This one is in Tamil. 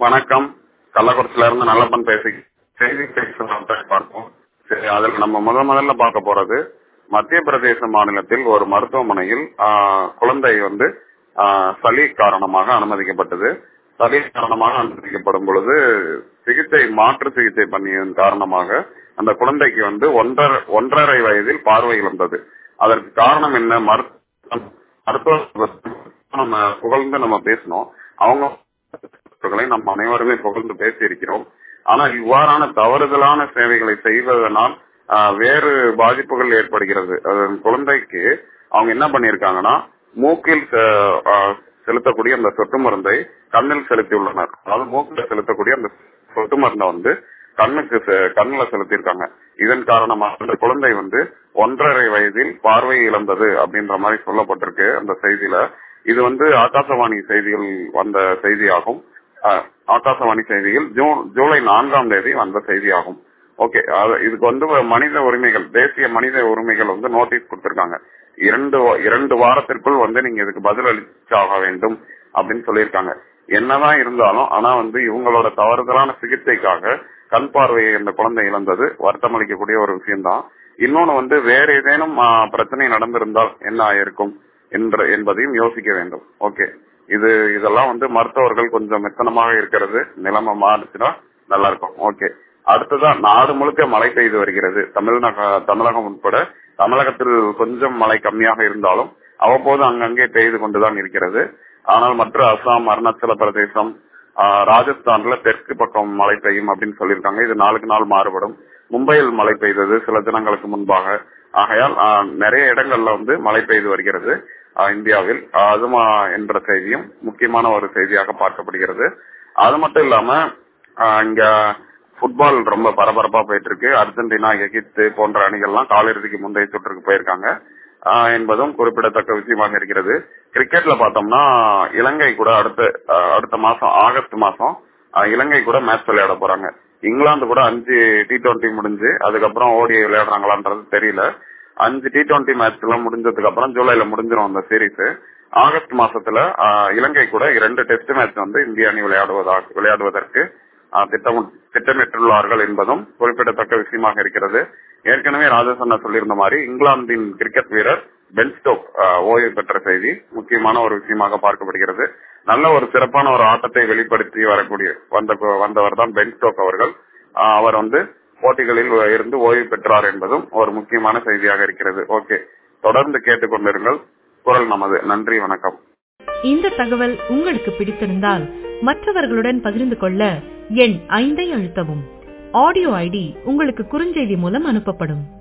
வணக்கம் கள்ளக்குறிச்சில இருந்து நல்லப்பன் பேசி செய்தி பேசலாம் பார்ப்போம் சரி அதுல நம்ம முத முதல்ல பார்க்க போறது மத்திய பிரதேச மாநிலத்தில் ஒரு மருத்துவமனையில் ஆஹ், குழந்தை வந்து ஆஹ், சளி காரணமாக அனுமதிக்கப்பட்டது சளி காரணமாக அனுமதிக்கப்படும் பொழுது சிகிச்சை மாற்று சிகிச்சை பண்ணியதன் காரணமாக அந்த குழந்தைக்கு வந்து ஒன்றரை ஒன்றரை வயதில் பார்வை இழந்தது அதற்கு காரணம் என்ன மருத்துவ மருத்துவ நம்ம புகழ்ந்து நம்ம பேசணும் அவங்க மருத்துவர்களை நம்ம அனைவருமே புகழ்ந்து பேசியிருக்கிறோம் ஆனால் இவ்வாறான தவறுதலான சேவைகளை செய்வதனால் ஆஹ், வேறு பாதிப்புகள் ஏற்படுகிறது அது குழந்தைக்கு அவங்க என்ன பண்ணிருக்காங்கன்னா மூக்கில் செ- ஆஹ், செலுத்தக்கூடிய அந்த சொட்டு மருந்தை கண்ணில் செலுத்தியுள்ளனர் அதாவது மூக்கில் செலுத்தக்கூடிய அந்த சொட்டு மருந்தை வந்து கண்ணுக்கு செ- கண்ணுல செலுத்தியிருக்காங்க இதன் காரணமாக அந்த குழந்தை வந்து ஒன்றரை வயதில் பார்வை இழந்தது அப்படின்ற மாதிரி சொல்லப்பட்டிருக்கு அந்த செய்தியில இது வந்து ஆகாசவாணி செய்திகள் வந்த செய்தியாகும் அஹ், ஆகாசவாணி செய்தியில் ஜூன் ஜூலை நான்காம் தேதி வந்த செய்தியாகும் ஓகே இதுக்கு வந்து மனித உரிமைகள் தேசிய மனித உரிமைகள் வந்து நோட்டீஸ் கொடுத்திருக்காங்க இரண்டு வா- இரண்டு வாரத்திற்குள் வந்து நீங்க இதுக்கு பதில் அளிச்சாக வேண்டும் அப்படின்னு சொல்லியிருக்காங்க என்னதான் இருந்தாலும் ஆனா வந்து இவங்களோட தவறுதலான சிகிச்சைக்காக கண் பார்வையை இந்த குழந்தை இழந்தது வருத்தம் அளிக்கக்கூடிய ஒரு விஷயம்தான் இன்னொன்னு வந்து வேற ஏதேனும் ஆ, பிரச்சனை நடந்திருந்தால் என்ன ஆயிருக்கும் என்ற என்பதையும் யோசிக்க வேண்டும் ஓகே இது இதெல்லாம் வந்து மருத்துவர்கள் கொஞ்சம் மெத்தனமாக இருக்கிறது நிலைமை மாறுச்சுன்னா நல்லா இருக்கும் ஓகே அடுத்ததா நாடு முழுக்க மழை பெய்து வருகிறது தமிழ்நாக தமிழகம் உட்பட தமிழகத்தில் கொஞ்சம் மழை கம்மியாக இருந்தாலும் அவ்வப்போது அங்கங்கே பெய்து கொண்டுதான் இருக்கிறது ஆனால் மற்ற அசாம் அருணாச்சல பிரதேசம் ஆஹ், ராஜஸ்தான்ல தெற்கு பக்கம் மழை பெய்யும் அப்படின்னு சொல்லியிருக்காங்க இது நாளுக்கு நாள் மாறுபடும் மும்பையில் மழை பெய்தது சில தினங்களுக்கு முன்பாக ஆகையால் ஆஹ், நிறைய இடங்கள்ல வந்து மழை பெய்து வருகிறது ஆஹ், இந்தியாவில் அதுமா என்ற செய்தியும் முக்கியமான ஒரு செய்தியாக பார்க்கப்படுகிறது அது மட்டும் இல்லாம ஆஹ், இங்க ஃபுட்பால் ரொம்ப பரபரப்பா போயிட்டு இருக்கு அர்ஜென்டினா எகிப்து போன்ற அணிகள்லாம் காலிறுதிக்கு முந்தைய சுற்றுக்கு போயிருக்காங்க ஆஹ், என்பதும் குறிப்பிடத்தக்க விஷயமாக இருக்கிறது கிரிக்கெட்ல பார்த்தோம்னா இலங்கை கூட அடுத்த ஆஹ், அடுத்த மாசம் ஆகஸ்ட் மாசம் ஆஹ், இலங்கை கூட மேட்ச் விளையாட போறாங்க இங்கிலாந்து கூட அஞ்சு டி டுவெண்ட்டி முடிஞ்சு அதுக்கப்புறம் ஓடி விளையாடுறாங்களான்றது தெரியல அஞ்சு டி டுவெண்ட்டி மேட்ச் எல்லாம் முடிஞ்சதுக்கு அப்புறம் ஜூலைல முடிஞ்சிடும் அந்த சீரீஸ் ஆகஸ்ட் மாசத்துல ஆஹ், இலங்கை கூட இரண்டு டெஸ்ட் மேட்ச் வந்து இந்திய அணி விளையாடுவதாக விளையாடுவதற்கு ஆஹ், திட்டம் திட்டமிட்டுள்ளார்கள் என்பதும் குறிப்பிடத்தக்க விஷயமாக இருக்கிறது ஏற்கனவே ராஜசன்னா சொல்லியிருந்த மாதிரி இங்கிலாந்தின் கிரிக்கெட் வீரர் பென் ஸ்டோக் ஆஹ், ஓய்வு பெற்ற செய்தி முக்கியமான ஒரு விஷயமாக பார்க்கப்படுகிறது நல்ல ஒரு சிறப்பான ஒரு ஆட்டத்தை வெளிப்படுத்தி வரக்கூடிய வந்த வந்தவர் தான் பென் ஸ்டோக் அவர்கள் ஆஹ், அவர் வந்து போட்டிகளில் இருந்து ஓய்வு பெற்றார் என்பதும் ஒரு முக்கியமான செய்தியாக இருக்கிறது ஓகே தொடர்ந்து கேட்டுக்கொண்டிருங்கள் குரல் நமது நன்றி வணக்கம் இந்த தகவல் உங்களுக்கு பிடித்திருந்தால் மற்றவர்களுடன் பகிர்ந்து கொள்ள எண் ஐந்தை அழுத்தவும் ஆடியோ ஐடி உங்களுக்கு குறுஞ்செய்தி மூலம் அனுப்பப்படும்